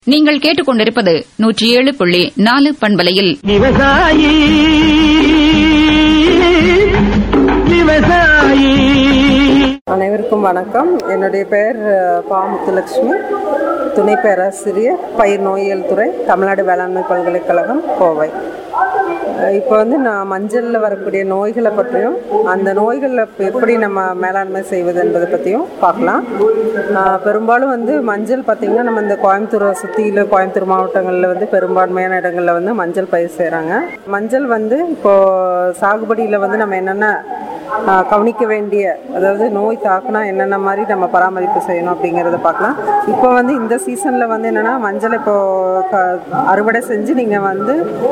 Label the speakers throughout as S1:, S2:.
S1: நீங்கள் கேட்டுக்கொண்டிருப்பது நூற்றி ஏழு புள்ளி நாலு பண்பலையில்
S2: விவசாயி விவசாயி
S3: அனைவருக்கும் வணக்கம் என்னுடைய பெயர் அஹ், பா முத்துலட்சுமி துணை பேராசிரியர் பயிர் நோயியல் துறை தமிழ்நாடு வேளாண்மை பல்கலைக்கழகம் கோவை அஹ், இப்போ வந்து நான் மஞ்சளில் வரக்கூடிய நோய்களை பற்றியும் அந்த நோய்களில் எப்படி நம்ம மேலாண்மை செய்வது என்பதை பற்றியும் பார்க்கலாம் அஹ், பெரும்பாலும் வந்து மஞ்சள் பார்த்திங்கன்னா நம்ம இந்த கோயம்புத்தூரை சுற்றியில் கோயம்புத்தூர் மாவட்டங்களில் வந்து பெரும்பான்மையான இடங்களில் வந்து மஞ்சள் பயிர் செய்கிறாங்க மஞ்சள் வந்து இப்போது சாகுபடியில் வந்து நம்ம என்னென்ன ஆஹ் கவனிக்க வேண்டிய அதாவது நோய் தாக்குனா என்னென்ன மாதிரி நம்ம பராமரிப்பு செய்யணும் அப்படிங்கிறத பார்க்கலாம் இப்போ வந்து இந்த சீசனில் வந்து என்னென்னா மஞ்சள் இப்போ க அறுவடை செஞ்சு நீங்கள் வந்து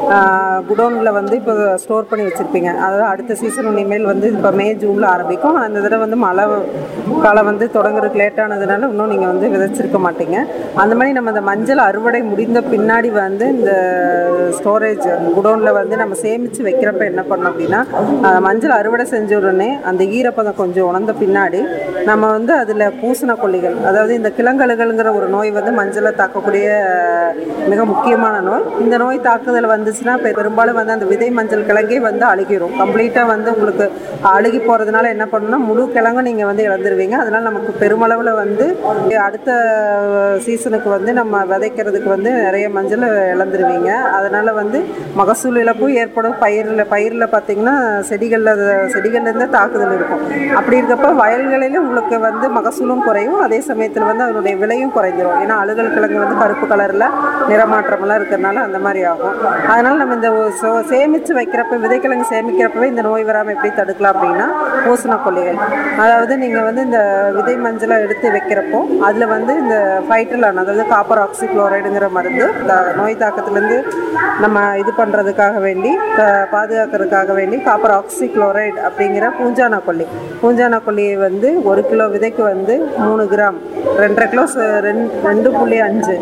S3: குடோனில் வந்து இப்போ ஸ்டோர் பண்ணி வச்சுருப்பீங்க அதாவது அடுத்த சீசன் இனிமேல் வந்து இப்போ மே ஜூனில் ஆரம்பிக்கும் அந்த தடவை வந்து மழை காலம் வந்து தொடங்குறதுக்கு லேட்டானதுனால இன்னும் நீங்கள் வந்து விதைச்சிருக்க மாட்டீங்க அந்த மாதிரி நம்ம இந்த மஞ்சள் அறுவடை முடிந்த பின்னாடி வந்து இந்த ஸ்டோரேஜ் குடோனில் வந்து நம்ம சேமித்து வைக்கிறப்ப என்ன பண்ணோம் அப்படின்னா அஹ், மஞ்சள் அறுவடை செஞ்ச உடனே அந்த ஈரப்பதம் கொஞ்சம் உணர்ந்த பின்னாடி நம்ம வந்து அதில் பூசண கொல்லிகள் அதாவது இந்த கிளங்கலுகள்ங்கிற ஒரு நோய் வந்து மஞ்சளை தாக்கக்கூடிய அஹ், மிக முக்கியமான நோய் இந்த நோய் தாக்குதல் வந்துச்சுன்னா பெ- பெரும்பாலும் வந்து அந்த விதை மஞ்சள் கிழங்கே வந்து அழுகிரும் கம்ப்ளீட்டாக வந்து உங்களுக்கு அழுகி போகிறதுனால என்ன பண்ணணும்னா முழு கிழங்கும் நீங்கள் வந்து இழந்துருவீங்க அதனால நமக்கு பெருமளவில் வந்து அடுத்த சீசனுக்கு வந்து நம்ம விதைக்கிறதுக்கு வந்து நிறைய மஞ்சள் இழந்துருவீங்க அதனால வந்து மகசூல் இழப்பும் ஏற்படும் பயிரில் பயிரில் பார்த்தீங்கன்னா செடிகளில் செடிகள்லேருந்து தாக்குதல் இருக்கும் அப்படி இருக்கப்ப வயல்களிலும் உங்களுக்கு வந்து மகசூலும் குறையும் அதே சமயத்தில் வந்து அதனுடைய விலையும் குறைஞ்சிரும் ஏன்னா அழுகல் கிழங்கு வந்து கருப்பு கலரில் நிறமாற்றமெல்லாம் இருக்கிறனால அந்த மாதிரி ஆகும் அதனால நம்ம இந்த ஒ- சோ- சேமித்து வைக்கிறப்ப விதைக்கிழங்கு சேமிக்கிறப்பவே இந்த நோய் வராமல் எப்படி தடுக்கலாம் அப்படின்னா பூசணக்கொல்லிகள் அதாவது நீங்கள் வந்து இந்த விதை மஞ்சளை எடுத்து வைக்கிறப்போ அதில் வந்து இந்த ஃபைட்டலான் அதாவது காப்பர் ஆக்சி குளோரைடுங்கிற மருந்து இந்த நோய் தாக்கத்துலேருந்து நம்ம இது பண்ணுறதுக்காக வேண்டி பா- பாதுகாக்கிறதுக்காக வேண்டி காப்பர் ஆக்சி குளோரைடு அப்படிங்கிற பூஞ்சான கொல்லி பூஞ்சான கொல்லியை வந்து ஒரு கிலோ விதைக்கு வந்து மூணு கிராம் ரெண்டரை கிலோ ச- ரெண்டு ரெண்டு புள்ளி அஞ்சு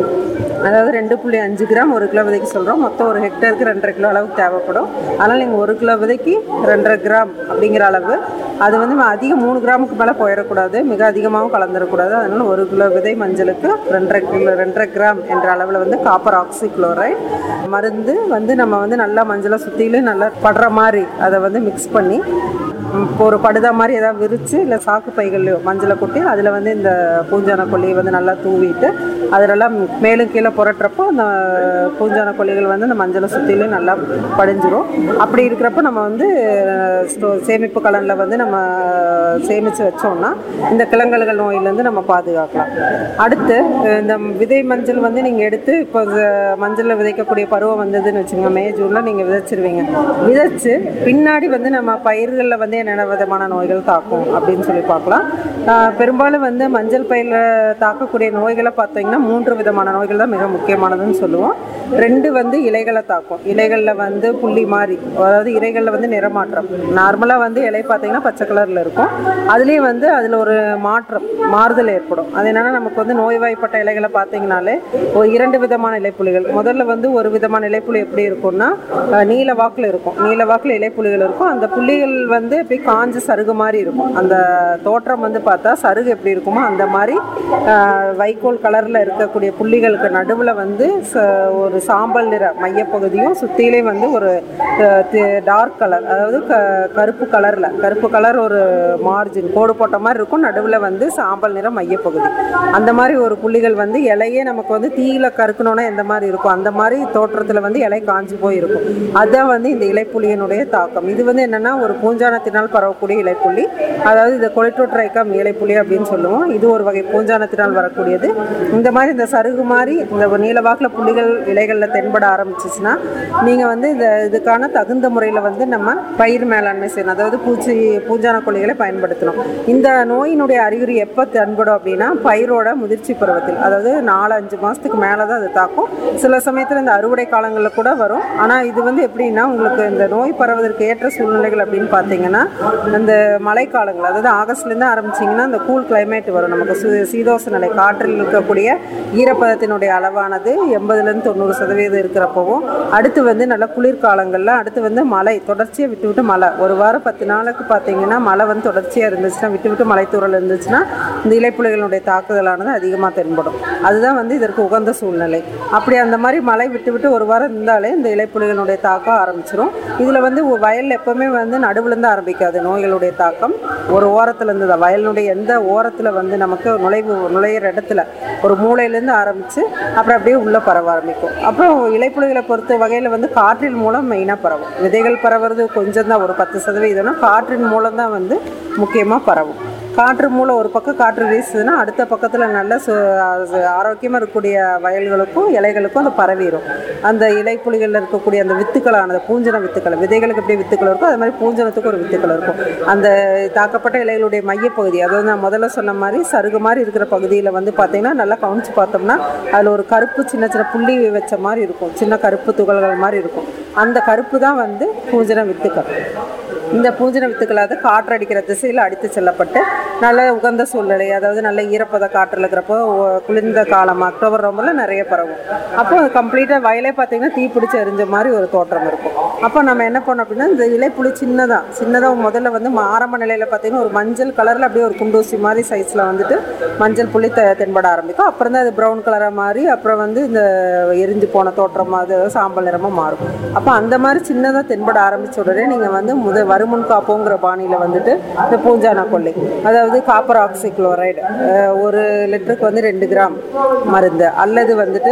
S3: அதாவது ரெண்டு புள்ளி அஞ்சு கிராம் ஒரு கிலோ விதைக்கு சொல்கிறோம் மொத்தம் ஒரு ஹெக்டருக்கு ரெண்டரை கிலோ அளவுக்கு தேவைப்படும் அதனால் நீங்கள் ஒரு கிலோ விதைக்கு ரெண்டரை கிராம் அப்படிங்கிற அளவு அது வந்து ம- அதிகம் மூணு கிராமுக்கு மேலே போயிடக்கூடாது மிக அதிகமாகவும் கலந்துடக்கூடாது அதனால் ஒரு கிலோ விதை மஞ்சளுக்கு ரெண்டரை கிலோ ரெண்டரை கிராம் என்ற அளவில் வந்து காப்பர் ஆக்சி குளோரைட் மருந்து வந்து நம்ம வந்து நல்லா மஞ்சளை சுற்றிலும் நல்லா படுற மாதிரி அதை வந்து மிக்ஸ் பண்ணி ம், இப்போ ஒரு படுதா மாதிரி ஏதாவது விரித்து இல்லை சாக்கு பைகள்லையோ மஞ்சளை கொட்டி அதில் வந்து இந்த பூஞ்சான கொல்லியை வந்து நல்லா தூவிட்டு அதிலெல்லாம் மேலும் கீழே புரட்டுறப்போ அந்த பூஞ்சான கொல்லிகள் வந்து அந்த மஞ்சளை சுற்றிலும் நல்லா படிஞ்சிரும் அப்படி இருக்கிறப்ப நம்ம வந்து அஹ், ஸ்டோ சேமிப்பு கலனில் வந்து நம்ம சேமித்து வச்சோம்னா இந்த கிழங்கல்கள் நோயிலேருந்து நம்ம பாதுகாக்கலாம் அடுத்து அஹ், இந்த விதை மஞ்சள் வந்து நீங்கள் எடுத்து இப்போ மஞ்சளில் விதைக்கக்கூடிய பருவம் வந்ததுன்னு வச்சுங்க மே ஜூனில் நீங்கள் விதைச்சிருவீங்க விதைச்சு பின்னாடி வந்து நம்ம பயிர்களில் வந்து என்னென்ன விதமான நோய்கள் தாக்கும் அப்படின்னு சொல்லி பார்க்கலாம் ஆஹ் பெரும்பாலும் வந்து மஞ்சள் பயிரில் தாக்கக்கூடிய நோய்களை பார்த்தீங்கன்னா மூன்று விதமான நோய்கள் தான் மிக முக்கியமானதுன்னு சொல்லுவோம் ரெண்டு வந்து இலைகளை தாக்கும் இலைகளில் வந்து புள்ளி மாதிரி அதாவது இலைகளில் வந்து நிறமாற்றம் நார்மலாக வந்து இலை பார்த்தீங்கன்னா பச்சை கலரில் இருக்கும் அதுலேயும் வந்து அதில் ஒரு மாற்றம் மாறுதல் ஏற்படும் அது என்னன்னா நமக்கு வந்து நோய்வாய்ப்பட்ட இலைகளை பார்த்தீங்கனாலே ஒரு இரண்டு விதமான இலைப்புலிகள் முதல்ல வந்து ஒரு விதமான இலைப்புலி எப்படி இருக்கும்னா அஹ், நீல வாக்கில் இருக்கும் நீல வாக்கில் இலைப்புலிகள் இருக்கும் அந்த புள்ளிகள் வந்து அப்படியே காஞ்ச சருகு மாதிரி இருக்கும் அந்த தோற்றம் வந்து பார்த்தா சருகு எப்படி இருக்குமோ அந்த மாதிரி அஹ், வைக்கோல் கலரில் இருக்கக்கூடிய புள்ளிகளுக்கு நடுவில் வந்து ச- ஒரு சாம்பல் நிற மையப்பகுதியும் சுற்றிலே வந்து ஒரு டார்க் கலர் அதாவது க கருப்பு கலரில் கருப்பு கலர் ஒரு மார்ஜின் கோடு போட்ட மாதிரி இருக்கும் நடுவில் வந்து சாம்பல் நிற மையப்பகுதி அந்த மாதிரி ஒரு புள்ளிகள் வந்து இலையே நமக்கு வந்து தீயில கருக்கணும்னா எந்த மாதிரி இருக்கும் அந்த மாதிரி தோற்றத்தில் வந்து இலை காஞ்சு போயிருக்கும் அதுதான் வந்து இந்த இலைப்புள்ளியினுடைய தாக்கம் இது வந்து என்னன்னா ஒரு பூஞ்சானத்தினால் பரவக்கூடிய இலைப்புள்ளி அதாவது இந்த கொலிட்டோட்ரைக்கம் இலைப்புள்ளி அப்படின்னு சொல்லுவோம் இது ஒரு வகை பூஞ்சானத்தினால் வரக்கூடியது இந்த மாதிரி இந்த சருகு மாதிரி இந்த நீலவாக்கில் புள்ளிகள் இலைகளில் தென்பட ஆரம்பிச்சிச்சுன்னா நீங்கள் வந்து இந்த இதுக்கான தகுந்த முறையில் வந்து நம்ம பயிர் மேலாண்மை செய்யணும் அதாவது பூச்சி பூஞ்சான கொல்லிகளை பயன்படுத்தணும் இந்த நோயினுடைய அறிகுறி எப்போ தென்படும் அப்படின்னா பயிரோட முதிர்ச்சி பருவத்தில் அதாவது நாலு அஞ்சு மாதத்துக்கு மேலே தான் அது தாக்கும் சில சமயத்தில் இந்த அறுவடை காலங்களில் கூட வரும் ஆனால் இது வந்து எப்படின்னா உங்களுக்கு இந்த நோய் பரவதற்கு ஏற்ற சூழ்நிலைகள் அப்படின்னு பார்த்தீங்கன்னா இந்த மழைக்காலங்கள் அதாவது ஆகஸ்ட்லேருந்து ஆரம்பிச்சிங்கன்னா இந்த கூல் கிளைமேட் வரும் நமக்கு சு- சீதோஷ நிலை காற்றில் இருக்கக்கூடிய ஈரப்பதத்தினுடைய அளவானது எண்பதுலேருந்து தொண்ணூறு சதவீதம் இருக்கிறப்பவும் அடுத்து வந்து நல்ல குளிர்காலங்களில் அடுத்து வந்து மழை தொடர்ச்சியாக விட்டு விட்டு மழை ஒரு வாரம் பத்து நாளுக்கு பார்த்தீங்கன்னா மழை வந்து தொடர்ச்சியாக இருந்துச்சுன்னா விட்டு விட்டு மலைத்தூரல் இருந்துச்சுன்னா இந்த இலைப்புலிகளுடைய தாக்குதலானது அதிகமாக தென்படும் அதுதான் வந்து இதற்கு உகந்த சூழ்நிலை அப்படி அந்த மாதிரி மழை விட்டு விட்டு ஒரு வாரம் இருந்தாலே இந்த இலைப்புலிகளுடைய தாக்கம் ஆரம்பிச்சிரும் இதில் வந்து ஒ- வயல் எப்பவுமே வந்து நடுவுலேருந்து ஆரம்பிக்காது நோய்களுடைய தாக்கம் ஒரு ஓரத்துலேருந்து தான் வயலினுடைய எந்த ஓரத்தில் வந்து நமக்கு நுழைவு நுழையிற இடத்துல ஒரு மூலையிலேருந்து ஆரம்பித்து அப்புறம் அப்படியே உள்ளே பரவ ஆரம்பிக்கும் அப்புறம் இலைப்புலிகளை பொறுத்த வகையில் வந்து காற்றின் மூலம் மெயினாக பரவும் விதைகள் பரவுறது கொஞ்சம் தான் ஒரு பத்து சதவீதம்னா காற்றின் மூலம் தான் வந்து முக்கியமாக பரவும் காற்று மூலம் ஒரு பக்கம் காற்று வீசுதுன்னா அடுத்த பக்கத்தில் நல்ல சு ஆரோக்கியமாக இருக்கக்கூடிய வயல்களுக்கும் இலைகளுக்கும் அது பரவிடும் அந்த இலைப்புலிகளில் இருக்கக்கூடிய அந்த வித்துக்களானது பூஞ்சன வித்துக்கள் விதைகளுக்கு எப்படி வித்துக்கள் இருக்கும் அது மாதிரி பூஞ்சனத்துக்கு ஒரு வித்துக்கள் இருக்கும் அந்த தாக்கப்பட்ட இலைகளுடைய மையப்பகுதி அதாவது நான் முதல்ல சொன்ன மாதிரி சருகு மாதிரி இருக்கிற பகுதியில் வந்து பார்த்தீங்கன்னா நல்லா கவனிச்சு பார்த்தோம்னா அதில் ஒரு கருப்பு சின்ன சின்ன புள்ளி வச்ச மாதிரி இருக்கும் சின்ன கருப்பு துகள்கள் மாதிரி இருக்கும் அந்த கருப்பு தான் வந்து பூஞ்சன வித்துக்கள் இந்த பூஞ்சன வித்துக்களாவது காற்று அடிக்கிற திசையில் அடித்து செல்லப்பட்டு நல்ல உகந்த சூழ்நிலை அதாவது நல்ல ஈரப்பத காற்றில் இருக்கிறப்போ ஒ- குளிர்ந்த காலம் அக்டோபர் நவம்பரில் நிறைய பரவும் அப்போ கம்ப்ளீட்டாக வயலே பார்த்தீங்கன்னா தீ பிடிச்சி எரிஞ்ச மாதிரி ஒரு தோற்றம் இருக்கும் அப்போ நம்ம என்ன பண்ணோம் அப்படின்னா இந்த இலைப்புளி சின்னதாக சின்னதாக முதல்ல வந்து ம- ஆரம்ப நிலையில் பார்த்தீங்கன்னா ஒரு மஞ்சள் கலரில் அப்படியே ஒரு குண்டூசி மாதிரி சைஸில் வந்துட்டு மஞ்சள் புள்ளி தெ தென்பட ஆரம்பிக்கும் அப்புறம் தான் அது ப்ரௌன் கலராக மாறி அப்புறம் வந்து இந்த எரிஞ்சு போன தோற்றம் அது சாம்பல் நிறமாக மாறும் அப்போ அந்த மாதிரி சின்னதாக தென்பட ஆரம்பிச்ச உடனே நீங்கள் வந்து முத வருமுன் காப்போங்கிற பாணியில் வந்துட்டு இந்த பூஞ்சான கொள்ளை அதாவது காப்பர் ஆக்சிக்ளோரைடு ஒரு லிட்டருக்கு வந்து ரெண்டு கிராம் மருந்து அல்லது வந்துட்டு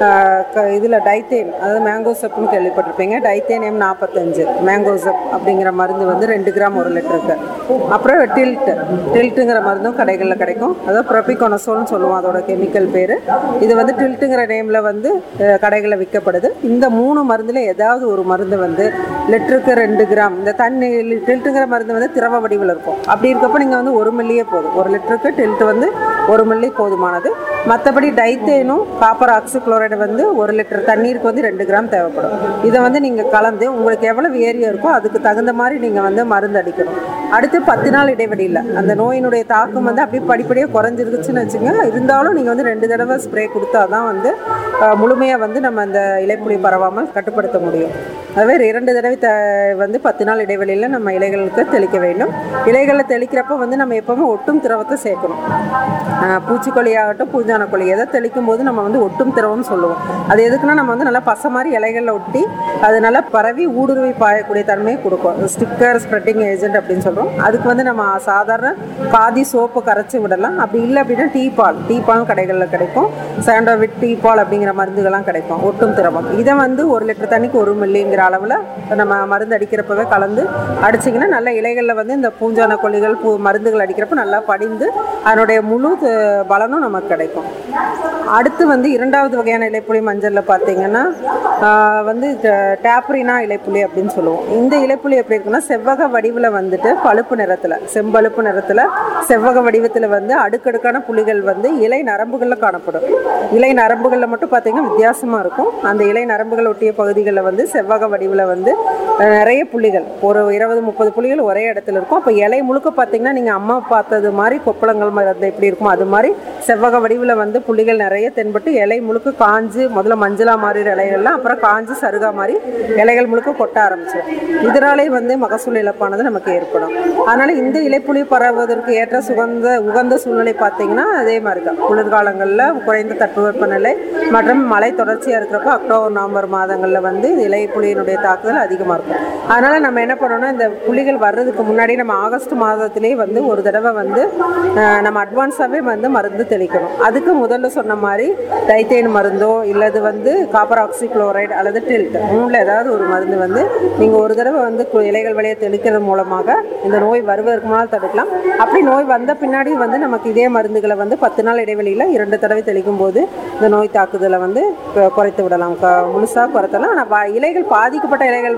S3: இதில் டைத்தேன் அதாவது மேங்கோ சப்புன்னு கேள்விப்பட்டிருப்பீங்க டைத்தேன் எம் நாற்பத்தஞ்சு மேங்கோ சப் அப்படிங்கிற மருந்து வந்து ரெண்டு கிராம் ஒரு லிட்டருக்கு அப்புறம் டில்ட் டில்ட்டுங்கிற மருந்தும் கடைகளில் கிடைக்கும் அதாவது ப்ரொபிகோனசோல்னு சொல்லுவோம் அதோட கெமிக்கல் பேர் இது வந்து டில்ட்டுங்கிற நேமில் வந்து அஹ், கடைகளில் விற்கப்படுது இந்த மூணு மருந்தில் ஏதாவது ஒரு மருந்து வந்து லிட்டருக்கு ரெண்டு கிராம் இந்த தண்ணி டில்ட்டுங்கிற மருந்து வந்து திரவ வடிவில் இருக்கும் அப்படி இருக்கப்போ நீங்கள் வந்து ஒரு மில்லியே போதும் ஒரு லிட்டருக்கு டில்ட் வந்து ஒரு மில்லி போதுமானது மற்றபடி டைத்தேனும் காப்பர் ஆக்சிக்ளோரைடு வந்து ஒரு லிட்டர் தண்ணீருக்கு வந்து ரெண்டு கிராம் தேவைப்படும் இதை வந்து நீங்கள் கலந்து உங்களுக்கு எவ்வளவு ஏரியா இருக்கோ அதுக்கு தகுந்த மாதிரி நீங்கள் வந்து மருந்து அடிக்கணும் அடுத்து பத்து நாள் இடைவெளியில் அந்த நோயினுடைய தாக்கம் வந்து அப்படியே படிப்படியாக குறைஞ்சிருக்குச்சுன்னு வச்சுங்க இருந்தாலும் நீங்கள் வந்து ரெண்டு தடவை ஸ்ப்ரே கொடுத்தா தான் வந்து முழுமையாக வந்து நம்ம அந்த இலைப்புலி பரவாமல் கட்டுப்படுத்த முடியும் அதுவே இரண்டு தடவை த வந்து பத்து நாள் இடைவெளியில் நம்ம இலைகளுக்கு தெளிக்க வேண்டும் இலைகளில் தெளிக்கிறப்ப வந்து நம்ம எப்போவுமே ஒட்டும் திரவத்தை சேர்க்கணும் ஆஹ் பூச்சிக்கொல்லி ஆகட்டும் பூஞ்சான கொல்லி எதை தெளிக்கும் போது நம்ம வந்து ஒட்டும் திரவம்னு சொல்லுவோம் அது எதுக்குன்னா நம்ம வந்து நல்லா பசை மாதிரி இலைகளில் ஒட்டி அது நல்லா பரவி ஊடுருவி பாயக்கூடிய தன்மையை கொடுக்கும் ஸ்டிக்கர் ஸ்ப்ரெட்டிங் ஏஜென்ட் அப்படின்னு சொல்கிறோம் அதுக்கு வந்து நம்ம சாதாரண பாதி சோப்பு கரைச்சி விடலாம் அப்படி இல்லை அப்படின்னா டீ பால் டீ பால் கடைகளில் கிடைக்கும் சாண்டோவிட் டீ பால் அப்படிங்கிற மருந்துகள்லாம் கிடைக்கும் ஒட்டும் திரவம் இதை வந்து ஒரு லிட்டர் தண்ணிக்கு ஒரு மில்லிங்கிற அளவில் நம்ம மருந்து அடிக்கிறப்பவே கலந்து அடிச்சிங்கன்னா நல்ல இலைகளில் வந்து இந்த பூஞ்சான கொல்லிகள் பூ மருந்துகள் அடிக்கிறப்ப நல்லா படிந்து அதனுடைய முழு அஹ், பலனும் நமக்கு கிடைக்கும் அடுத்து வந்து இரண்டாவது வகையான இலைப்புலி மஞ்சளில் பார்த்தீங்கன்னா ஆஹ், வந்து டேப்ரினா இலைப்புலி அப்படின்னு சொல்லுவோம் இந்த இலைப்புலி எப்படி இருக்குன்னா செவ்வக வடிவில் வந்துட்டு பழுப்பு நிறத்தில் செம்பழுப்பு நிறத்தில் செவ்வக வடிவத்தில் வந்து அடுக்கடுக்கான புலிகள் வந்து இலை நரம்புகளில் காணப்படும் இலை நரம்புகளில் மட்டும் பார்த்தீங்கன்னா வித்தியாசமாக இருக்கும் அந்த இலை நரம்புகள் ஒட்டிய பகுதிகளில் வந்து செவ்வக வடிவில் வந்து அஹ், நிறைய புள்ளிகள் ஒரு இருபது முப்பது புள்ளிகள் ஒரே இடத்துல இருக்கும் அப்போ இலை முழுக்க பார்த்தீங்கன்னா நீங்கள் அம்மா பார்த்தது மாதிரி கொப்பளங்கள் மருந்து எப்படி இருக்குமோ அது மாதிரி செவ்வக வடிவில் வந்து புள்ளிகள் நிறைய தென்பட்டு இலை முழுக்க காஞ்சு முதல்ல மஞ்சளா மாறிற இலைகள்லாம் அப்புறம் காஞ்சு சருகா மாதிரி இலைகள் முழுக்க கொட்ட ஆரம்பிச்சிடும் இதனாலே வந்து மகசூல் இழப்பானது நமக்கு ஏற்படும் அதனால இந்த இலைப்புலி பரவுவதற்கு ஏற்ற சுகந்த உகந்த சூழ்நிலை பார்த்தீங்கன்னா அதே மாதிரி தான் குளிர்காலங்களில் குறைந்த தட்பவெப்பநிலை மற்றும் மழை தொடர்ச்சியாக இருக்கிறப்ப அக்டோபர் நவம்பர் மாதங்களில் வந்து இந்த இலைப்புலியினுடைய தாக்குதல் அதிகமாக இருக்கும் அதனால நம்ம என்ன பண்ணோம்னா இந்த புலிகள் வர்றதுக்கு முன்னாடி நம்ம ஆகஸ்ட் மாதத்திலே வந்து ஒரு தடவை வந்து அஹ், நம்ம அட்வான்ஸாகவே வந்து மருந்து தெளிக்கணும் அதுக்கு முதல்ல சொன்ன மாதிரி டைத்தேன் மருந்தோ இல்லது வந்து காப்பர் ஆக்சிக்ளோரைடு அல்லது டில்ட் மூணில் ஏதாவது ஒரு மருந்து வந்து நீங்கள் ஒரு தடவை வந்து கு- இலைகள் வழியை தெளிக்கிறது மூலமாக இந்த நோய் வருவதற்கு முன்னால் தடுக்கலாம் அப்படி நோய் வந்த பின்னாடி வந்து நமக்கு இதே மருந்துகளை வந்து பத்து நாள் இடைவெளியில் இரண்டு தடவை தெளிக்கும் போது இந்த நோய் தாக்குதலை வந்து கு- குறைத்து விடலாம் க- முழுசா குறைத்தலாம் ஆனால் இலைகள் பாதிக்கப்பட்ட இலைகள் வந்து நிறம்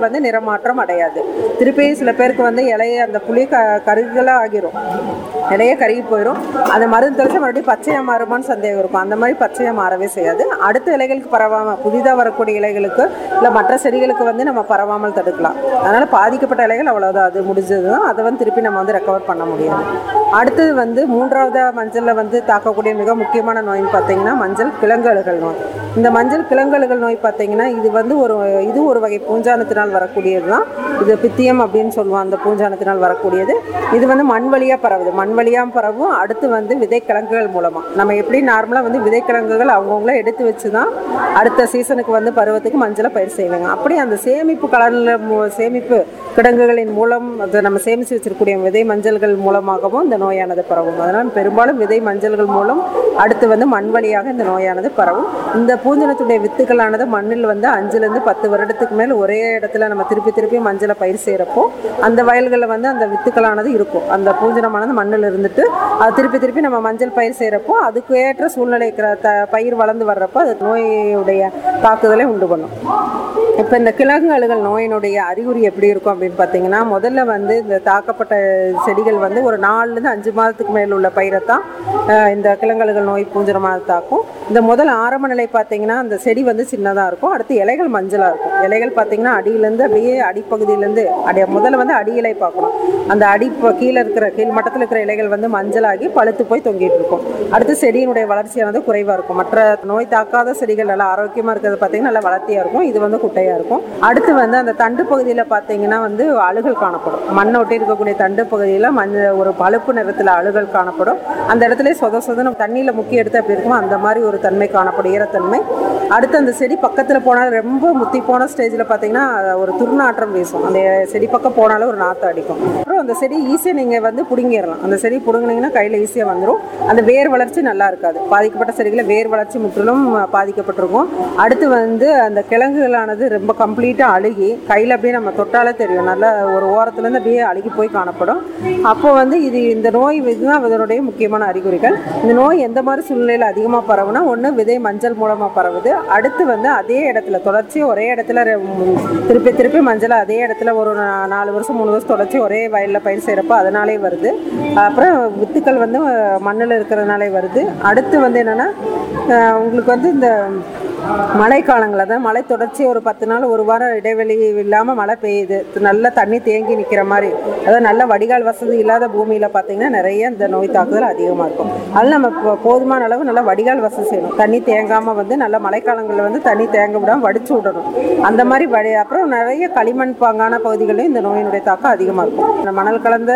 S3: நிறமாற்றம் அடையாது திருப்பி சில பேருக்கு வந்து இலைய அந்த புளி க கருகலாக ஆகிரும் இலைய கருகி போயிடும் அந்த மருந்து தெளிச்சு மறுபடியும் பச்சையாக மாறுமான்னு சந்தேகம் இருக்கும் அந்த மாதிரி பச்சையாக மாறவே செய்யாது அடுத்த இலைகளுக்கு பரவாமல் புதிதாக வரக்கூடிய இலைகளுக்கு இல்லை மற்ற செடிகளுக்கு வந்து நம்ம பரவாமல் தடுக்கலாம் அதனால் பாதிக்கப்பட்ட இலைகள் அவ்வளோதான் அது முடிஞ்சது தான் அதை வந்து திருப்பி நம்ம வந்து ரெக்கவர் பண்ண முடியாது அடுத்தது வந்து மூன்றாவது மஞ்சளில் வந்து தாக்கக்கூடிய மிக முக்கியமான நோய்னு பார்த்தீங்கன்னா மஞ்சள் கிழங்கழுகள் நோய் இந்த மஞ்சள் கிழங்கழுகள் நோய் பார்த்தீங்கன்னா இது வந்து ஒரு இது ஒரு வகை பூஞ்சானத்தினால் வரக்கூடியது தான் இது பித்தியம் அப்படின்னு சொல்லுவோம் அந்த பூஞ்சானத்தினால் வரக்கூடியது இது வந்து மண் வழியாக பரவுது மண் வழியாக பரவும் அடுத்து வந்து விதைக்கிழங்குகள் மூலமாக நம்ம எப்படி நார்மலாக வந்து விதைக்கிழங்குகள் அவங்கவுங்கள எடுத்து வச்சு தான் அடுத்த சீசனுக்கு வந்து பருவத்துக்கு மஞ்சளை பயிர் செய்வாங்க அப்படி அந்த சேமிப்பு கடலில் சேமிப்பு கிடங்குகளின் மூலம் அதை நம்ம சேமித்து வச்சிருக்கக்கூடிய விதை மஞ்சள்கள் மூலமாகவும் இந்த நோயானது பரவும் அதனால் பெரும்பாலும் விதை மஞ்சள்கள் மூலம் அடுத்து வந்து மண் வழியாக இந்த நோயானது பரவும் இந்த பூஞ்சனத்துடைய வித்துக்களானது மண்ணில் வந்து அஞ்சுலேருந்து பத்து வருடத்துக்கு மேல் ஒரே இடத்துல நம்ம திருப்பி திருப்பி மஞ்சளை பயிர் செய்கிறப்போ அந்த வயல்களில் வந்து அந்த வித்துக்களானது இருக்கும் அந்த பூஞ்சனமானது மண்ணில் இருந்துட்டு அது திருப்பி திருப்பி நம்ம மஞ்சள் பயிர் செய்கிறப்போ அதுக்கு ஏற்ற சூழ்நிலை இருக்கிற த பயிர் வளர்ந்து வர்றப்போ அது நோயுடைய தாக்குதலை உண்டு பண்ணும் இப்போ இந்த கிழங்கு நோயினுடைய அறிகுறி எப்படி இருக்கும் அப்படின்னு பார்த்தீங்கன்னா முதல்ல வந்து இந்த தாக்கப்பட்ட செடிகள் வந்து ஒரு நாலுலேருந்து அஞ்சு மாதத்துக்கு மேல் உள்ள பயிரை தான் அஹ், இந்த கிழங்கழுகள் நோய் பூஞ்சரமாக தாக்கும் இந்த முதல் ஆரம்ப நிலை பார்த்தீங்கன்னா அந்த செடி வந்து சின்னதாக இருக்கும் அடுத்து இலைகள் மஞ்சளாக இருக்கும் இலைகள் பார்த்தீங்கன்னா அடியிலேருந்து அப்படியே அடிப்பகுதியிலேருந்து அடி முதல்ல வந்து அடி இலை பார்க்கணும் அந்த அடி ப- கீழே இருக்கிற கீழ் மட்டத்தில் இருக்கிற இலைகள் வந்து மஞ்சளாகி பழுத்து போய் தொங்கிட்டு இருக்கும் அடுத்து செடியினுடைய வளர்ச்சியானது குறைவாக இருக்கும் மற்ற நோய் தாக்காத செடிகள் நல்லா ஆரோக்கியமாக இருக்கிறது பார்த்தீங்கன்னா நல்லா வளர்த்தியாக இருக்கும் இது வந்து குட்டையாக இருக்கும் அடுத்து வந்து அந்த தண்டு பகுதியில் பார்த்தீங்கன்னா வந்து அழுகல் காணப்படும் மண்ணை ஒட்டி இருக்கக்கூடிய தண்டு பகுதியில் மஞ்சள் ஒரு பழுப்பு நிறத்தில் அழுகல் காணப்படும் அந்த இடத்துல சொத சொதன்னு தண்ணியில் முக்கி எடுத்து அப்படி இருக்கும் அந்த மாதிரி ஒரு தன்மை காணப்படும் ஈரத்தன்மை அடுத்து அந்த செடி பக்கத்தில் போனால் ரொம்ப முத்தி போன ஸ்டேஜில் பார்த்தீங்கன்னா ஒரு துர்நாற்றம் வீசும் அந்த செடி பக்கம் போனாலும் ஒரு நாற்றம் அடிக்கும் அப்புறம் அந்த செடி ஈஸியாக நீங்கள் வந்து பிடுங்கிடலாம் அந்த செடி பிடுங்கினீங்கன்னா கையில் ஈஸியாக வந்துடும் அந்த வேர் வளர்ச்சி நல்லா இருக்காது பாதிக்கப்பட்ட செடிகளில் வேர் வளர்ச்சி முற்றிலும் பாதிக்கப்பட்டிருக்கும் அடுத்து வந்து அந்த கிழங்குகளானது ரொம்ப கம்ப்ளீட்டாக அழுகி கையில் அப்படியே நம்ம தொட்டாலே தெரியும் நல்லா ஒரு ஓரத்துலேருந்து அப்படியே அழுகி போய் காணப்படும் அப்போ வந்து இது இந்த நோய் இதுதான் இதனுடைய முக்கியமான அறிகுறிகள் இந்த நோய் எந்த மாதிரி சூழ்நிலையில் அதிகமாக பரவுனா ஒன்று விதை மஞ்சள் மூலமாக பரவுது அடுத்து வந்து அதே இடத்துல தொடர்ச்சி ஒரே இடத்துல ரெ- ம், திருப்பி திருப்பி மஞ்சளை அதே இடத்துல ஒரு நா- நாலு வருஷம் மூணு வருஷம் தொடர்ச்சி ஒரே வயலில் பயிர் செய்கிறப்போ அதனாலே வருது அப்புறம் வித்துக்கள் வந்து மண்ணில் இருக்கிறதுனாலே வருது அடுத்து வந்து என்னென்னா உங்களுக்கு வந்து இந்த மழைக்காலங்கள் அதாவது மழை தொடர்ச்சி ஒரு பத்து நாள் ஒரு வாரம் இடைவெளி இல்லாமல் மழை பெய்யுது நல்ல தண்ணி தேங்கி நிற்கிற மாதிரி அதாவது நல்ல வடிகால் வசதி இல்லாத பூமியில் பார்த்தீங்கன்னா நிறைய இந்த நோய் தாக்குதல் அதிகமாக இருக்கும் அதில் நம்ம போ- போதுமான அளவு நல்லா வடிகால் வசதி செய்யணும் தண்ணி தேங்காமல் வந்து நல்ல மழைக்காலங்களில் வந்து தண்ணி தேங்க விடாமல் வடிச்சு விடணும் அந்த மாதிரி வடி அப்புறம் நிறைய களிமண் பாங்கான பகுதிகளிலும் இந்த நோயினுடைய தாக்கம் அதிகமாக இருக்கும் இந்த மணல் கலந்த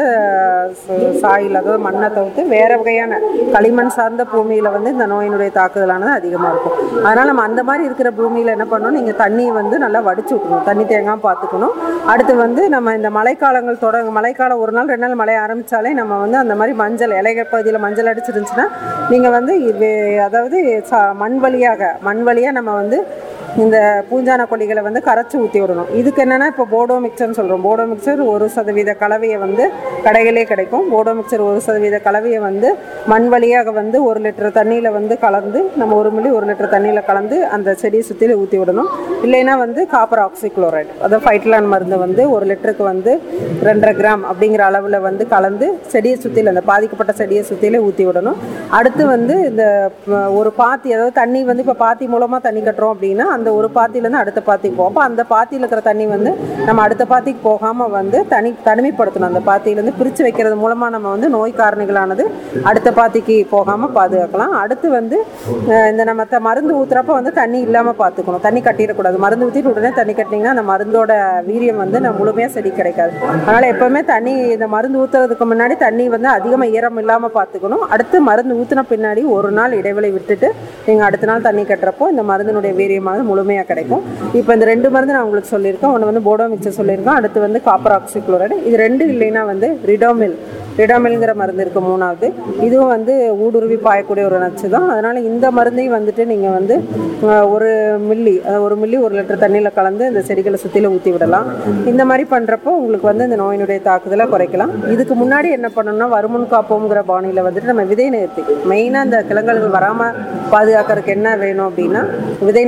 S3: ச- சாயில் அதாவது மண்ணை தவிர்த்து வேற வகையான களிமண் சார்ந்த பூமியில் வந்து இந்த நோயினுடைய தாக்குதலானது அதிகமாக இருக்கும் அதனால் நம்ம அந்த மாதிரி இருக்கிற பூமியில் என்ன பண்ணணும் நீங்கள் தண்ணியை வந்து நல்லா வடிச்சு விட்டுக்கணும் தண்ணி தேங்காமல் பார்த்துக்கணும் அடுத்து வந்து நம்ம இந்த மழைக்காலங்கள் தொடங்க மழைக்காலம் ஒரு நாள் ரெண்டு நாள் மழை ஆரம்பித்தாலே நம்ம வந்து அந்த மாதிரி மஞ்சள் இலைகள் பகுதியில் மஞ்சள் அடிச்சிருந்துச்சுன்னா நீங்கள் வந்து இது அதாவது ச- மண் வழியாக மண் வழியாக நம்ம வந்து இந்த பூஞ்சான கொல்லிகளை வந்து கரைச்சி ஊற்றி விடணும் இதுக்கு என்னென்னா இப்போ போடோ மிக்சர்னு சொல்கிறோம் போடோ மிக்சர் ஒரு சதவீத கலவையை வந்து கடைகளே கிடைக்கும் போடோ மிக்சர் ஒரு சதவீத கலவையை வந்து மண் வழியாக வந்து ஒரு லிட்டர் தண்ணியில் வந்து கலந்து நம்ம ஒரு மில்லி ஒரு லிட்டர் தண்ணியில் கலந்து அந்த செடியை சுற்றில ஊற்றி விடணும் இல்லைன்னா வந்து காப்பர் ஆக்சிக்ளோரைடு அதாவது ஃபைட்லான் மருந்து வந்து ஒரு லிட்டருக்கு வந்து ரெண்டரை கிராம் அப்படிங்கிற அளவில் வந்து கலந்து செடியை சுற்றில அந்த பாதிக்கப்பட்ட செடியை சுற்றில ஊற்றி விடணும் அடுத்து வந்து இந்த ம, ஒரு பாத்தி அதாவது தண்ணி வந்து இப்போ பாத்தி மூலமாக தண்ணி கட்டுறோம் அப்படின்னா அந்த ஒரு பாத்தியிலேருந்து அடுத்த பாத்திக்கு போகும் அப்போ அந்த பாத்தியில் இருக்கிற தண்ணி வந்து நம்ம அடுத்த பாத்திக்கு போகாமல் வந்து தனி தனிமைப்படுத்தணும் அந்த பாத்தியிலேருந்து பிரித்து வைக்கிறது மூலமாக நம்ம வந்து நோய் காரணிகளானது அடுத்த பாத்திக்கு போகாமல் பாதுகாக்கலாம் அடுத்து வந்து அஹ், இந்த நம்ம த- மருந்து ஊற்றுறப்ப வந்து தண்ணி இல்லாமல் பார்த்துக்கணும் தண்ணி கட்டிடக்கூடாது மருந்து ஊற்றிட்டு உடனே தண்ணி கட்டினீங்கன்னா அந்த மருந்தோட வீரியம் வந்து நம்ம முழுமையாக செடி கிடைக்காது அதனால் எப்போவுமே தண்ணி இந்த மருந்து ஊற்றுறதுக்கு முன்னாடி தண்ணி வந்து அதிகமாக ஈரம் இல்லாமல் பார்த்துக்கணும் அடுத்து மருந்து ஊற்றின பின்னாடி ஒரு நாள் இடைவெளி விட்டுட்டு நீங்கள் அடுத்த நாள் தண்ணி கட்டுறப்போ இந்த மருந்தினுடைய வீரியமானது முழுமையாக கிடைக்கும் இப்போ இந்த ரெண்டு மருந்து நான் உங்களுக்கு சொல்லியிருக்கேன் ஒன்று வந்து போடோ மிக்சர் சொல்லியிருக்கேன் அடுத்து வந்து காப்பர் ஆக்சிக்ளோரைடு இது ரெண்டு இல்லைன்னா வந்து ரிடோமில் ரிடாமில்ங்கிற மருந்து இருக்குது மூணாவது இதுவும் வந்து ஊடுருவி பாயக்கூடிய ஒரு நச்சு தான் அதனால் இந்த மருந்தையும் வந்துட்டு நீங்கள் வந்து அஹ், ஒரு மில்லி அதாவது ஒரு மில்லி ஒரு லிட்டர் தண்ணியில் கலந்து இந்த செடிகளை சுற்றில ஊற்றி விடலாம் இந்த மாதிரி பண்ணுறப்போ உங்களுக்கு வந்து இந்த நோயினுடைய தாக்குதலை குறைக்கலாம் இதுக்கு முன்னாடி என்ன பண்ணணும்னா வருமுன் காப்போங்கிற பாணியில் வந்துட்டு நம்ம விதை நேர்த்தி மெயினாக இந்த கிழங்குகள் வராமல் பாதுகாக்கிறதுக்கு என்ன வேணும் அப்படின்னா விதை நேர்த்தி செய்யணும்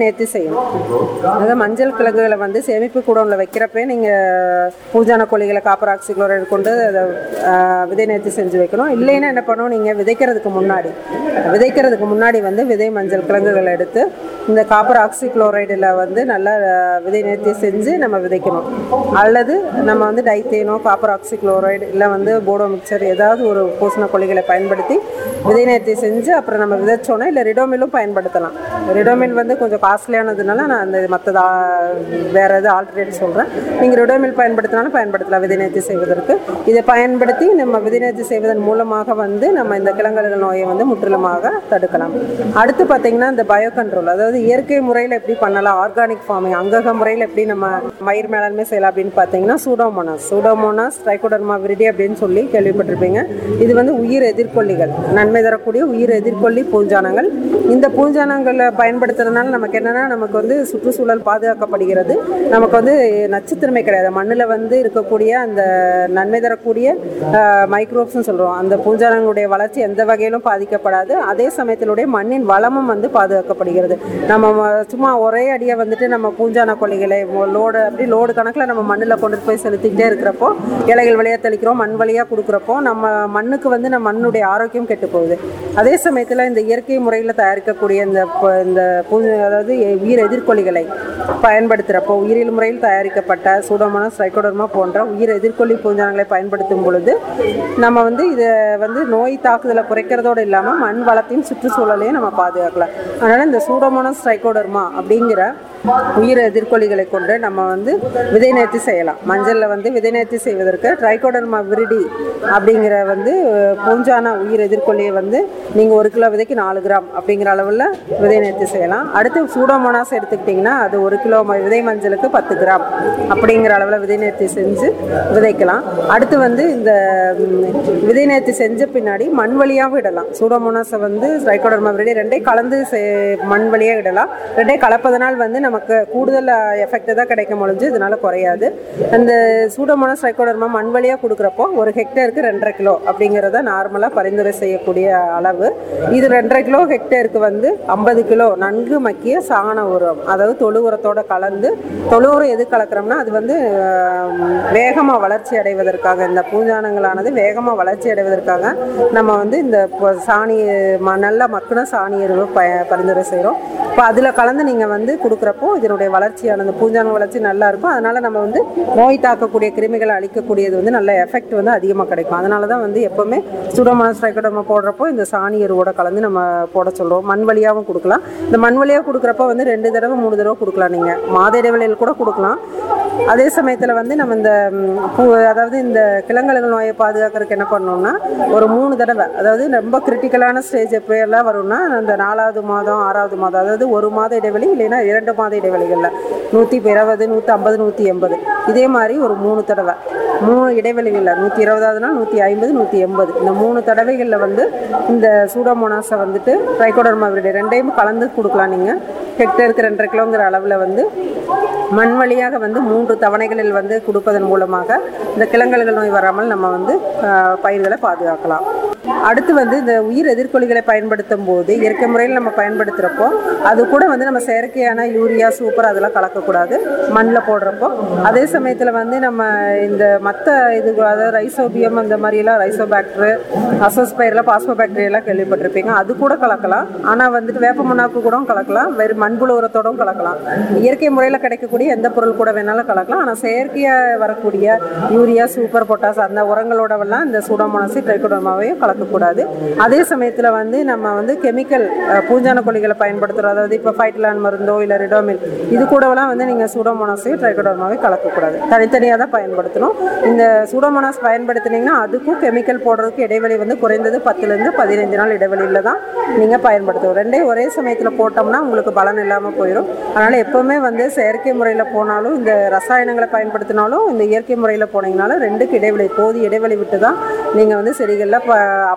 S3: செய்யணும் அதாவது மஞ்சள் கிழங்குகளை வந்து சேமிப்பு கூடம்ல வைக்கிறப்பே நீங்கள் பூஜான கோழிகளை காப்பர் ஆக்சிக்ளோரைடு கொண்டு அதை ஆஹ், விதை நேர்த்தி செஞ்சு வைக்கணும் இல்லைன்னா என்ன பண்ணணும் நீங்கள் விதைக்கிறதுக்கு முன்னாடி விதைக்கிறதுக்கு முன்னாடி வந்து விதை மஞ்சள் கிழங்குகளை எடுத்து இந்த காப்பர் ஆக்சிக்ளோரைடில் வந்து நல்லா ஆஹ், விதை நேர்த்தி செஞ்சு நம்ம விதைக்கணும் அல்லது நம்ம வந்து டைத்தேனோ காப்பர் ஆக்சிக்ளோரைடு இல்லை வந்து போடோ மிக்சர் ஏதாவது ஒரு பூசண கொல்லிகளை பயன்படுத்தி விதை நேர்த்தி செஞ்சு அப்புறம் நம்ம விதைச்சோன்னா இல்லை ரிடோமிலும் பயன்படுத்தலாம் ரிடோமில் வந்து கொஞ்சம் காஸ்ட்லியானதுனால நான் அந்த மற்றது வேறு எது ஆல்டர்னேட் சொல்கிறேன் நீங்கள் ரிடோமில் பயன்படுத்தினாலும் பயன்படுத்தலாம் விதை நேர்த்தி செய்வதற்கு இதை பயன்படுத்தி நம்ம விதை நேர்த்தி செய்வதன் மூலமாக வந்து நம்ம இந்த கிழங்கல்கள் நோயை வந்து முற்றிலுமாக தடுக்கலாம் அடுத்து பார்த்தீங்கன்னா இந்த பயோ கண்ட்ரோல் அதாவது இயற்கை முறையில் எப்படி பண்ணலாம் ஆர்கானிக் ஃபார்மிங் அங்கக முறையில் எப்படி நம்ம மயிர் மேலாண்மை செய்யலாம் அப்படின்னு பார்த்தீங்கன்னா சூடோமோனாஸ் சூடோமோனாஸ் ட்ரைகோடர்மா விரிடி அப்படின்னு சொல்லி கேள்விப்பட்டிருப்பீங்க இது வந்து உயிர் எதிர்கொல்லிகள் நன்மை தரக்கூடிய உயிர் எதிர்கொல்லி பூஞ்சானங்கள் இந்த பூஞ்சானங்களை பயன்படுத்துறதுனால நமக்கு என்னன்னா நமக்கு வந்து சுற்றுச்சூழல் பாதுகாக்கப்படுகிறது நமக்கு வந்து நச்சுத்தன்மை கிடையாது மண்ணில் வந்து இருக்கக்கூடிய அந்த நன்மை தரக்கூடிய மைக்ரோப்ஸ்னு சொல்கிறோம் அந்த பூஞ்சானங்களுடைய வளர்ச்சி எந்த வகையிலும் பாதிக்கப்படாது அதே சமயத்திலுடைய மண்ணின் வளமும் வந்து பாதுகாக்கப்படுகிறது நம்ம ம- சும்மா ஒரே அடியாக வந்துட்டு நம்ம பூஞ்சான கொல்லிகளை லோடு அப்படி லோடு கணக்கில் நம்ம மண்ணில் கொண்டு போய் செலுத்திக்கிட்டே இருக்கிறப்போ இலைகள் வழியாக தெளிக்கிறோம் மண் வழியாக கொடுக்குறப்போ நம்ம மண்ணுக்கு வந்து நம்ம மண்ணுடைய ஆரோக்கியம் கெட்டு போகுது அதே சமயத்தில் இந்த இயற்கை முறையில் தயாரிக்கக்கூடிய இந்த ப- இந்த பூ அதாவது எ- உயிர் எதிர்கொல்லிகளை பயன்படுத்துகிறப்போ உயிரியல் முறையில் தயாரிக்கப்பட்ட சூடோமோனாஸ் ட்ரைகோடர்மா போன்ற உயிர் எதிர்கொல்லி பூஞ்சானங்களை பயன்படுத்தும் பொழுது நம்ம வந்து இதை வந்து நோய் தாக்குதலை குறைக்கிறதோடு இல்லாமல் மண் வளத்தையும் சுற்றுச்சூழலையும் நம்ம பாதுகாக்கலாம் அதனால் இந்த சூடோமோனாஸ் ட்ரைகோடர்மா அப்படிங்கிற உயிர் எதிர்கொல்லிகளை கொண்டு நம்ம வந்து விதை நேர்த்தி செய்யலாம் மஞ்சளில் வந்து விதை நேர்த்தி செய்வதற்கு ட்ரைகோடர்மா விரிடி அப்படிங்கிற வந்து அஹ், பூஞ்சான உயிர் எதிர்கொல்லியை வந்து நீங்கள் ஒரு கிலோ விதைக்கு நாலு கிராம் அப்படிங்கிற அளவில் விதை நேர்த்தி செய்யலாம் அடுத்து சூடோமோனாஸ் எடுத்துக்கிட்டிங்கன்னா அது ஒரு கிலோ ம- விதை மஞ்சளுக்கு பத்து கிராம் அப்படிங்கிற அளவில் விதை நேர்த்தி செஞ்சு விதைக்கலாம் அடுத்து வந்து இந்த ம், விதை நேர்த்தி செஞ்ச பின்னாடி மண் வழியாக விடலாம் சூடோமோனாஸை வந்து ட்ரைகோடர்மா விரிடி ரெண்டையும் கலந்து செ- மண் வழியாக விடலாம் ரெண்டையும் கலப்பதனால் வந்து நமக்கு கூடுதல் எஃபெக்ட் தான் கிடைக்கும் ஒழிஞ்சு இதனால குறையாது அந்த சூடோமோனாஸ் ட்ரைகோடர்மா மண் வழியாக கொடுக்குறப்போ ஒரு ஹெக்டேருக்கு ரெண்டரை கிலோ அப்படிங்கிறத நார்மலாக பரிந்துரை செய்யக்கூடிய அளவு இது ரெண்டரை கிலோ ஹெக்டேருக்கு வந்து ஐம்பது கிலோ நன்கு மக்கிய சாண உரம் அதாவது தொழு உரத்தோட கலந்து தொழு உரம் எது கலக்கிறோம்னா அது வந்து வேகமாக வளர்ச்சி அடைவதற்காக இந்த பூஞ்சானங்களானது வேகமாக வளர்ச்சி அடைவதற்காக நம்ம வந்து இந்த பொ- சாணி ம- நல்லா மக்குன சாணி எருவை ப பரிந்துரை செய்கிறோம் இப்போ அதில் கலந்து நீங்கள் வந்து கொடுக்குறப்போ இதனுடைய வளர்ச்சியானது பூஞ்சான வளர்ச்சி நல்லா இருக்கும் அதனால் நம்ம வந்து நோய் தாக்கக்கூடிய கிருமிகளை அழிக்கக்கூடியது வந்து நல்ல எஃபெக்ட் வந்து அதிகமாக கிடைக்கும் அதனால தான் வந்து எப்போவுமே சுடோமோனாஸ் ட்ரைகோடர்மா போடுறப்போ இந்த சாணி எருவோட கலந்து நம்ம போட சொல்கிறோம் மண் வழியாகவும் கொடுக்கலாம் இந்த மண் வழியாக கொடுக்குறப்ப வந்து ரெண்டு தடவை மூணு தடவை கொடுக்கலாம் நீங்கள் மாத இடைவெளியில் கூட கொடுக்கலாம் அதே சமயத்தில் வந்து நம்ம இந்த ம், பூ அதாவது இந்த கிழங்கழுகள் நோயை பாதுகாக்கிறதுக்கு என்ன பண்ணோம்னா ஒரு மூணு தடவை அதாவது ரொம்ப கிரிட்டிக்கலான ஸ்டேஜ் எப்போயெல்லாம் வரும்னா அந்த நாலாவது மாதம் ஆறாவது மாதம் அதாவது ஒரு மாத இடைவெளி இல்லைன்னா இரண்டு மாத இடைவெளிகளில் நூற்றி இருபது நூற்றி ஐம்பது நூற்றி எண்பது இதே மாதிரி ஒரு மூணு தடவை மூணு இடைவெளிகளில் நூற்றி இருபதாவது நாள் நூற்றி ஐம்பது நூற்றி எண்பது இந்த மூணு தடவைகளில் வந்து இந்த சூடோமோனாஸை வந்துட்டு ட்ரைகோடர்மா விரிடி ரெண்டையும் கலந்து கொடுக்கலாம் நீங்கள் ஹெக்டருக்கு ரெண்டரை கிலோங்கிற அளவில் வந்து மண் வழியாக வந்து மூன்று தவணைகளில் வந்து கொடுப்பதன் மூலமாக இந்த கிழங்கல்கள் நோய் வராமல் நம்ம வந்து ஆஹ், பயிர்களை பாதுகாக்கலாம் அடுத்து வந்து இந்த உயிர் எதிர்கொல்லிகளை பயன்படுத்தும் போது இயற்கை முறையில் நம்ம பயன்படுத்துகிறப்போ அது கூட வந்து நம்ம செயற்கையான யூரியா சூப்பர் அதெல்லாம் கலக்கக்கூடாது மண்ணில் போடுறப்போ அதே சமயத்தில் வந்து நம்ம இந்த மற்ற இது அதாவது ரைசோபியம் அந்த மாதிரிலாம் ரைசோபாக்டரு அசோஸ்பைரில் பாஸ்போபாக்டீரியெல்லாம் கேள்விப்பட்டிருப்பீங்க அது கூட கலக்கலாம் ஆனால் வந்துட்டு வேப்ப மண்ணாக்கு கூட கலக்கலாம் வெறும் மண்புழு உரத்தோடும் கலக்கலாம் இயற்கை முறையில் கிடைக்கக்கூடிய எந்த பொருள் கூட வேணாலும் கலக்கலாம் ஆனால் செயற்கையாக வரக்கூடிய யூரியா சூப்பர் பொட்டாஸ் அந்த உரங்களோடவெல்லாம் இந்த சூடோமோனாசி ட்ரைகோடர்மாவையும் கலக்கக்கூடாது அதே சமயத்தில் வந்து நம்ம வந்து கெமிக்கல் பூஞ்சான கொல்லிகளை பயன்படுத்துகிறோம் அதாவது இப்போ ஃபைட்லான் மருந்தோ இல்லை ரிடோமில் இது கூடவெல்லாம் வந்து நீங்கள் சூடோமோனாஸையும் ட்ரைகோடர்மாவையும் கலக்கக்கூடாது தனித்தனியாக தான் பயன்படுத்தணும் இந்த சூடோமோனாஸ் பயன்படுத்துனீங்கன்னா அதுக்கும் கெமிக்கல் போடுறதுக்கு இடைவெளி வந்து குறைந்தது பத்துலேருந்து பதினைந்து நாள் இடைவெளியில் தான் நீங்கள் பயன்படுத்தணும் ரெண்டையும் ஒரே சமயத்தில் போட்டோம்னா உங்களுக்கு பலன் இல்லாமல் போயிடும் அதனால் எப்போவுமே வந்து செயற்கை முறையில் போனாலும் இந்த ரசாயனங்களை பயன்படுத்தினாலும் இந்த இயற்கை முறையில் போனீங்கனாலும் ரெண்டுக்கு இடைவெளி போதிய இடைவெளி விட்டு தான் நீங்கள் வந்து செடிகளில் ப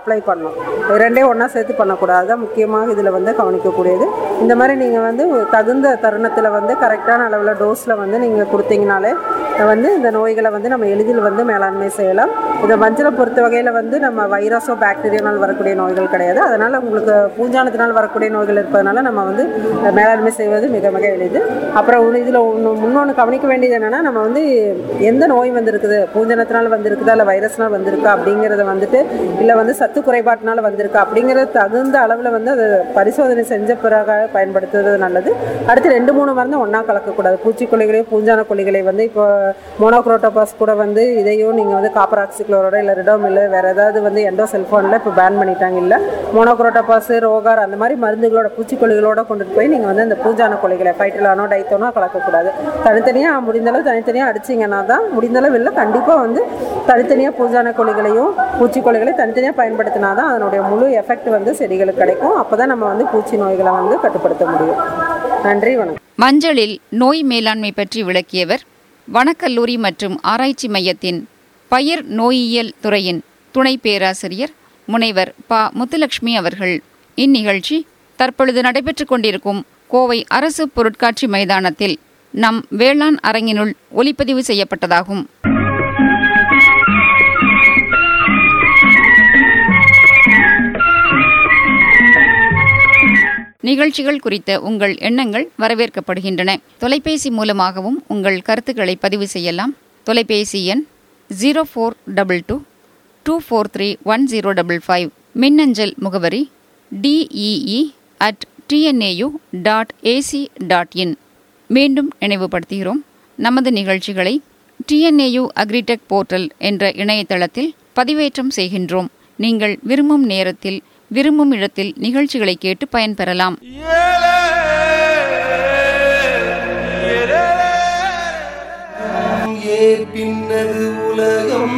S3: அப்ளை பண்ணணும் ரெண்டே ஒன்றா சேர்த்து பண்ணக்கூடாது தான் முக்கியமாக இதில் வந்து கவனிக்கக்கூடியது இந்த மாதிரி நீங்கள் வந்து தகுந்த தருணத்தில் வந்து கரெக்டான அளவில் டோஸில் வந்து நீங்கள் கொடுத்தீங்கனாலே வந்து இந்த நோய்களை வந்து நம்ம எளிதில் வந்து மேலாண்மை செய்யலாம் இந்த மஞ்சளை பொறுத்த வகையில் வந்து நம்ம வைரஸோ பாக்டீரியானால் வரக்கூடிய நோய்கள் கிடையாது அதனால் உங்களுக்கு பூஞ்சானத்தினால் வரக்கூடிய நோய்கள் இருப்பதனால நம்ம வந்து மேலாண்மை செய்வது மிக மிக எளிது அப்புறம் இதில் ஒன்று முன்னொன்று கவனிக்க வேண்டியது என்னென்னா நம்ம வந்து எந்த நோய் வந்திருக்குது பூஞ்சனத்தினால் வந்திருக்குதா இல்லை வைரஸ்னால் வந்திருக்கா அப்படிங்கிறத வந்துட்டு இல்லை வந்து சத்து குறைபாட்டினால வந்திருக்கா அப்படிங்கிறது தகுந்த அளவில் வந்து அதை பரிசோதனை செஞ்ச பிறகு பயன்படுத்துறது நல்லது அடுத்து ரெண்டு மூணு மருந்து ஒன்றா கலக்கக்கூடாது பூச்சிக்கொல்லிகளையும் பூஞ்சான கொல்லிகளை வந்து இப்போ மோனோக்ரோட்டோபாஸ் கூட வந்து இதையும் நீங்கள் வந்து காப்பர் ஆக்சிக்ளோரோட இல்லை ரிடோமில் வேறு ஏதாவது வந்து எண்டோ செல்ஃபோனில் இப்போ பேன் பண்ணிட்டாங்க இல்லை மோனோக்ரோட்டோபாஸ் ரோகார் அந்த மாதிரி மருந்துகளோட பூச்சிக்கொல்லிகளோட கொண்டுட்டு போய் நீங்கள் வந்து அந்த பூஞ்சான கொல்லிகளை ஃபைட்டிலானோ டைத்தோனோ கலக்கக்கூடாது தனித்தனியாக முடிந்தளவு தனித்தனியாக அடிச்சிங்கன்னா தான் முடிந்தளவு இல்லை கண்டிப்பாக வந்து தனித்தனியாக பூஞ்சான கொல்லிகளையும் பூச்சிக்கொல்லிகளையும் தனித்தனியாக பயன்படுத்தினா தான் அதனுடைய முழு எஃபெக்ட் வந்து செடிகளுக்கு கிடைக்கும் அப்போ தான் நம்ம வந்து பூச்சி நோய்களை வந்து கட்டுப்படுத்த முடியும் நன்றி வணக்கம்
S1: மஞ்சளில் நோய் மேலாண்மை பற்றி விளக்கியவர் வனக்கல்லூரி மற்றும் ஆராய்ச்சி மையத்தின் பயிர் நோயியல் துறையின் துணை பேராசிரியர் முனைவர் ப முத்துலட்சுமி அவர்கள் இந்நிகழ்ச்சி தற்பொழுது நடைபெற்றுக் கொண்டிருக்கும் கோவை அரசு பொருட்காட்சி மைதானத்தில் நம் வேளாண் அரங்கினுள் ஒலிப்பதிவு செய்யப்பட்டதாகும் நிகழ்ச்சிகள் குறித்த உங்கள் எண்ணங்கள் வரவேற்கப்படுகின்றன தொலைபேசி மூலமாகவும் உங்கள் கருத்துக்களை பதிவு செய்யலாம் தொலைபேசி எண் zero four double two two four three one zero double five மின்னஞ்சல் முகவரி D E E at T N A U dot A C dot in மீண்டும் நினைவுபடுத்துகிறோம் நமது நிகழ்ச்சிகளை டிஎன்ஏயு அக்ரிடெக் போர்ட்டல் என்ற இணையதளத்தில் பதிவேற்றம் செய்கின்றோம் நீங்கள் விரும்பும் நேரத்தில் விரும்பும் இடத்தில் நிகழ்ச்சிகளை கேட்டு பயன்பெறலாம்
S2: ஏ பின்னது உலகம்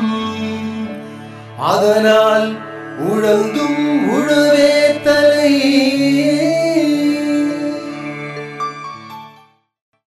S2: அதனால் உழந்தும் உழவே தலை